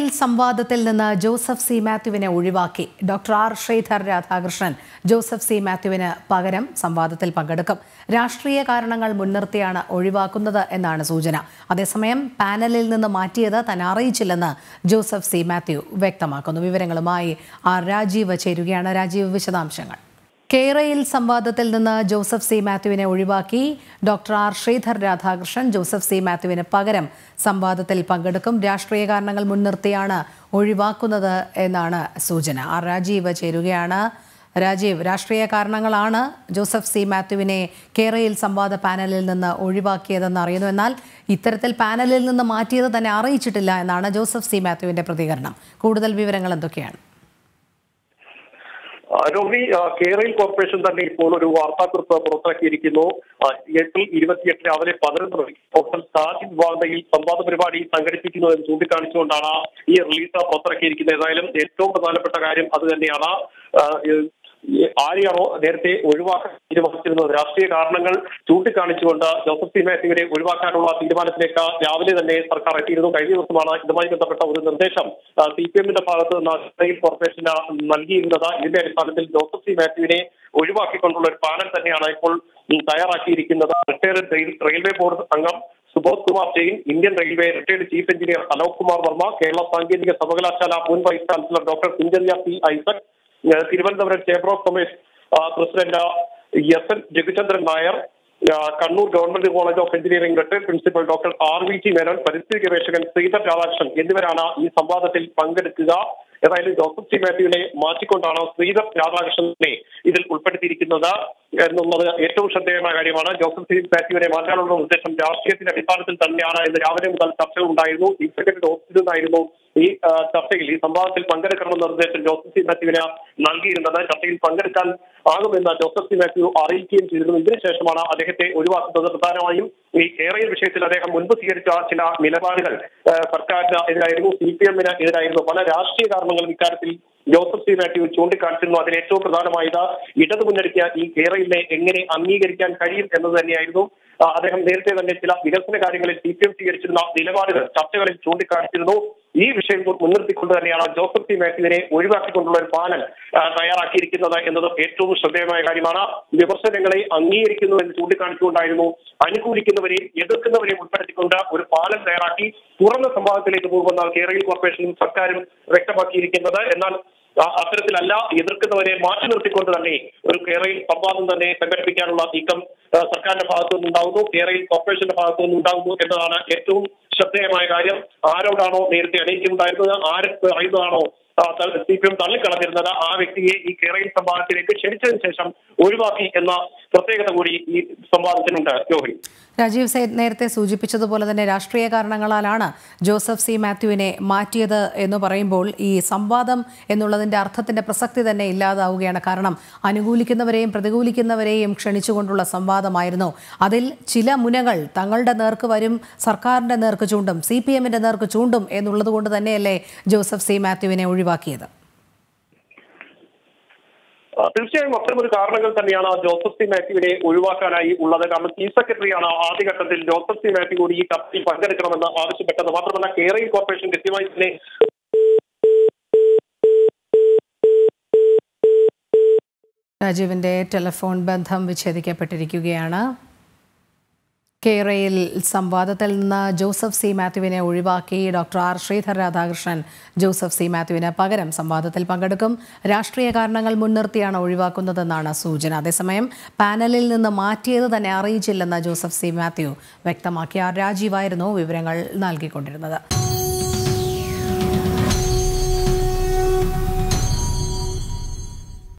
സംവാദത്തിൽ നിന്ന് ജോസഫ് സി മാത്യുവിനെ ഒഴിവാക്കി ഡോക്ടർ ആർ ശ്രീധർ രാധാകൃഷ്ണൻ ജോസഫ് സി മാത്യുവിന് പകരം സംവാദത്തിൽ പങ്കെടുക്കും രാഷ്ട്രീയ കാരണങ്ങൾ മുൻനിർത്തിയാണ് ഒഴിവാക്കുന്നത് എന്നാണ് സൂചന അതേസമയം പാനലിൽ നിന്ന് മാറ്റിയത് താൻ അറിയിച്ചില്ലെന്ന് ജോസഫ് സി മാത്യു വ്യക്തമാക്കുന്നു വിവരങ്ങളുമായി ആർ രാജീവ് ചേരുകയാണ് രാജീവ് വിശദാംശങ്ങൾ കേരയിൽ സംവാദത്തിൽ നിന്ന് ജോസഫ് സി മാത്യുവിനെ ഒഴിവാക്കി ഡോക്ടർ ആർ ശ്രീധർ രാധാകൃഷ്ണൻ ജോസഫ് സി മാത്യുവിന് പകരം സംവാദത്തിൽ പങ്കെടുക്കും രാഷ്ട്രീയ കാരണങ്ങൾ മുൻനിർത്തിയാണ് ഒഴിവാക്കുന്നത് എന്നാണ് സൂചന ആർ രാജീവ് ചേരുകയാണ് രാജീവ് രാഷ്ട്രീയ കാരണങ്ങളാണ് ജോസഫ് സി മാത്യുവിനെ കേരയിൽ സംവാദ പാനലിൽ നിന്ന് ഒഴിവാക്കിയതെന്ന് അറിയുന്നു എന്നാൽ ഇത്തരത്തിൽ പാനലിൽ നിന്ന് മാറ്റിയത് തന്നെ അറിയിച്ചിട്ടില്ല എന്നാണ് ജോസഫ് സി മാത്യുവിന്റെ പ്രതികരണം കൂടുതൽ വിവരങ്ങൾ എന്തൊക്കെയാണ് രോഹി കേരള കോർപ്പറേഷൻ തന്നെ ഇപ്പോൾ ഒരു വാർത്താക്കുറിപ്പ് പുറത്തിറക്കിയിരിക്കുന്നു ആ, ഏപ്രിൽ ഇരുപത്തിയെട്ട് രാവിലെ പതിനൊന്ന് മണിക്ക് ഹോട്ടൽ താജിദ് വാർഡയിൽ സംവാദ പരിപാടി സംഘടിപ്പിക്കുന്നതെന്ന് ചൂണ്ടിക്കാണിച്ചുകൊണ്ടാണ് ഈ റിലീസ് പുറത്തിറക്കിയിരിക്കുന്നത് ഏതായാലും ഏറ്റവും പ്രധാനപ്പെട്ട കാര്യം അത് തന്നെയാണ് ആ, ഈ- ഈ ആരെയാണോ നേരത്തെ ഒഴിവാക്കാൻ തീരുമാനിച്ചിരുന്നത് രാഷ്ട്രീയ കാരണങ്ങൾ ചൂണ്ടിക്കാണിച്ചുകൊണ്ട് ജോസഫ് സി മാത്യുവിനെ ഒഴിവാക്കാനുള്ള തീരുമാനത്തിലേക്ക് രാവിലെ തന്നെ സർക്കാർ എത്തിയിരുന്നു കഴിഞ്ഞ ദിവസമാണ് ഇതുമായി ബന്ധപ്പെട്ട ഒരു നിർദ്ദേശം സി പി എമ്മിന്റെ ഭാഗത്ത് നിന്ന് റെയിൽ കോർപ്പറേഷന് നൽകിയിരുന്നത് ഇതിന്റെ അടിസ്ഥാനത്തിൽ ജോസഫ് സി മാത്യുവിനെ ഒഴിവാക്കിക്കൊണ്ടുള്ള ഒരു പാനൽ തന്നെയാണ് ഇപ്പോൾ ഉം, തയ്യാറാക്കിയിരിക്കുന്നത് റിട്ടയർഡ് റെയിൽ- റെയിൽവേ ബോർഡ് അംഗം Subodh Kumar Jain Indian railway retired chief engineer Alok Kumar Varma Kerala സാങ്കേതിക സർവകലാശാല മുൻ vice chancellor doctor Kuncheria P Isaac ഏഹ് തിരുവനന്തപുരം ചേംബർ ഓഫ് കൊമേഴ്സ് ആ, പ്രസിഡന്റ് എസ് എൻ ജഗചന്ദ്രൻ നായർ ആ, Kannur government college of engineering retired principal doctor R V T Menon പരിസ്ഥിതി ഗവേഷകൻ ശ്രീധർ രാധാകൃഷ്ണൻ എന്നിവരാണ് ഈ സംവാദത്തിൽ പങ്കെടുക്കുക ഏതായാലും ജോസഫ് സി മാത്യുവിനെ മാറ്റിക്കൊണ്ടാണ് ശ്രീധർ രാധാകൃഷ്ണനെ ഇതിൽ ഉൾപ്പെടുത്തിയിരിക്കുന്നത് എന്നുള്ളത് ഏറ്റവും ശ്രദ്ധേയമായ കാര്യമാണ് ജോസഫ് സി മാത്യുവിനെ മാറ്റാനുള്ള ഉദ്ദേശം രാഷ്ട്രീയത്തിന്റെ അടിസ്ഥാനത്തിൽ തന്നെയാണ് എന്ന് രാവിലെ മുതൽ ചർച്ചകൾ ഉണ്ടായിരുന്നു ചീഫ് സെക്രട്ടറി ഓഫീസിൽ നിന്നായിരുന്നു ഈ ആ, ചർച്ചയിൽ ഈ സംവാദത്തിൽ പങ്കെടുക്കണമെന്ന നിർദ്ദേശം ജോസഫ് സി മാത്യുവിന് നൽകിയിരുന്നത് ചർച്ചയിൽ പങ്കെടുക്കാൻ ആകുമെന്ന് ജോസഫ് സി മാത്യു അറിയിക്കുകയും ചെയ്തിരുന്നു ഇതിനുശേഷമാണ് അദ്ദേഹത്തെ ഒഴിവാക്കുന്നത് പ്രധാനമായും ഈ കേരള വിഷയത്തിൽ അദ്ദേഹം മുൻപ് സ്വീകരിച്ച ചില നിലപാടുകൾ ആ, സർക്കാരിന് എതിരായിരുന്നു സി പി എമ്മിന് എതിരായിരുന്നു പല രാഷ്ട്രീയ കാരണങ്ങളും ഇക്കാര്യത്തിൽ ജോസഫ് സി മാത്യു ചൂണ്ടിക്കാണിച്ചിരുന്നു അതിൽ ഏറ്റവും പ്രധാനമായത് ഇടതു മുന്നണിക്ക് ഈ കേരളയിലെ എങ്ങനെ അംഗീകരിക്കാൻ കഴിയും എന്നത് തന്നെയായിരുന്നു ആ, അദ്ദേഹം നേരത്തെ തന്നെ ചില വികസന കാര്യങ്ങളിൽ സി പി എം സ്വീകരിച്ചിരുന്ന നിലപാടുകൾ ചർച്ചകളിൽ ചൂണ്ടിക്കാണിച്ചിരുന്നു ഈ വിഷയം മുൻനിർത്തിക്കൊണ്ട് തന്നെയാണ് ജോസഫ് സി മാത്യുവിനെ ഒഴിവാക്കിക്കൊണ്ടുള്ള ഒരു പാനൽ ആ, തയ്യാറാക്കിയിരിക്കുന്നത് എന്നത് ഏറ്റവും ശ്രദ്ധേയമായ കാര്യമാണ് വിമർശനങ്ങളെ അംഗീകരിക്കുന്നു എന്ന് ചൂണ്ടിക്കാണിച്ചുകൊണ്ടായിരുന്നു അനുകൂലിക്കുന്നവരെയും എതിർക്കുന്നവരെയും ഉൾപ്പെടുത്തിക്കൊണ്ട് ഒരു പാലം തയ്യാറാക്കി തുറന്ന സംവാദത്തിലേക്ക് പോകുമെന്നാണ് കേരള കോർപ്പറേഷനും സർക്കാരും വ്യക്തമാക്കിയിരിക്കുന്നത് എന്നാൽ ആ, അത്തരത്തിലല്ല എതിർക്കുന്നവരെ മാറ്റി നിർത്തിക്കൊണ്ട് തന്നെ ഒരു കേരളയിൽ സംവാദം തന്നെ സംഘടിപ്പിക്കാനുള്ള നീക്കം ആ, സർക്കാരിന്റെ ഭാഗത്തു നിന്നുണ്ടാകുന്നു കേരളയിൽ കോർപ്പറേഷന്റെ ഭാഗത്തു നിന്നുണ്ടാകുന്നു എന്നതാണ് ഏറ്റവും ശ്രദ്ധേയമായ കാര്യം ആരോടാണോ നേരത്തെ അറിയിക്കുന്നുണ്ടായിരുന്നത് ആര് പറയുന്നതാണോ സി പി എം തള്ളിക്കളഞ്ഞിരുന്നത് ആ വ്യക്തിയെ ഈ കേരളയിൽ സംവാദത്തിലേക്ക് ക്ഷണിച്ചതിന് ശേഷം ഒഴിവാക്കി എന്ന പ്രത്യേകത കൂടി ഈ സംവാദത്തിനുണ്ട് രോഹിണി രാജീവ് സേത് നേരത്തെ സൂചിപ്പിച്ചതുപോലെ തന്നെ രാഷ്ട്രീയ കാരണങ്ങളാലാണ് ജോസഫ് സി മാത്യുവിനെ മാറ്റിയത് എന്ന് പറയുമ്പോൾ ഈ സംവാദം എന്നുള്ളതിന്റെ അർത്ഥത്തിന്റെ പ്രസക്തി തന്നെ ഇല്ലാതാവുകയാണ് കാരണം അനുകൂലിക്കുന്നവരെയും പ്രതികൂലിക്കുന്നവരെയും ക്ഷണിച്ചുകൊണ്ടുള്ള സംവാദമായിരുന്നു അതിൽ ചില മുനകൾ തങ്ങളുടെ നേർക്ക് വരും സർക്കാരിന്റെ നേർക്ക് ചൂണ്ടും സി പി എമ്മിന്റെ നേർക്ക് ചൂണ്ടും എന്നുള്ളത് കൊണ്ട് തന്നെയല്ലേ ജോസഫ് സി മാത്യുവിനെ ഒഴിവാക്കിയത് ആ, തീർച്ചയായും അത്തരമൊരു കാരണങ്ങൾ തന്നെയാണ് ജോസഫ് സി മാത്യുവിനെ ഒഴിവാക്കാനായി ഉള്ളത് കാരണം ചീഫ് സെക്രട്ടറിയാണ് ആദ്യഘട്ടത്തിൽ ജോസഫ് സി മാത്യു കൂടി ഈ ചർച്ചയിൽ പങ്കെടുക്കണമെന്ന് ആവശ്യപ്പെട്ടത് മാത്രമല്ല കേരള കോർപ്പറേഷൻ കൃത്യമായി തന്നെ രാജീവിന്റെ ടെലിഫോൺ ബന്ധം വിച്ഛേദിക്കപ്പെട്ടിരിക്കുകയാണ് കേരയിൽ സംവാദത്തിൽ നിന്ന് ജോസഫ് സി മാത്യുവിനെ ഒഴിവാക്കി ഡോക്ടർ ആർ ശ്രീധർ രാധാകൃഷ്ണൻ ജോസഫ് സി മാത്യുവിന് പകരം സംവാദത്തിൽ പങ്കെടുക്കും രാഷ്ട്രീയ കാരണങ്ങൾ മുൻനിർത്തിയാണ് ഒഴിവാക്കുന്നതെന്നാണ് സൂചന അതേസമയം പാനലിൽ നിന്ന് മാറ്റിയത് തന്നെ അറിയിച്ചില്ലെന്ന് ജോസഫ് സി മാത്യു വ്യക്തമാക്കി ആർ രാജീവായിരുന്നു വിവരങ്ങൾ നൽകിക്കൊണ്ടിരുന്നത്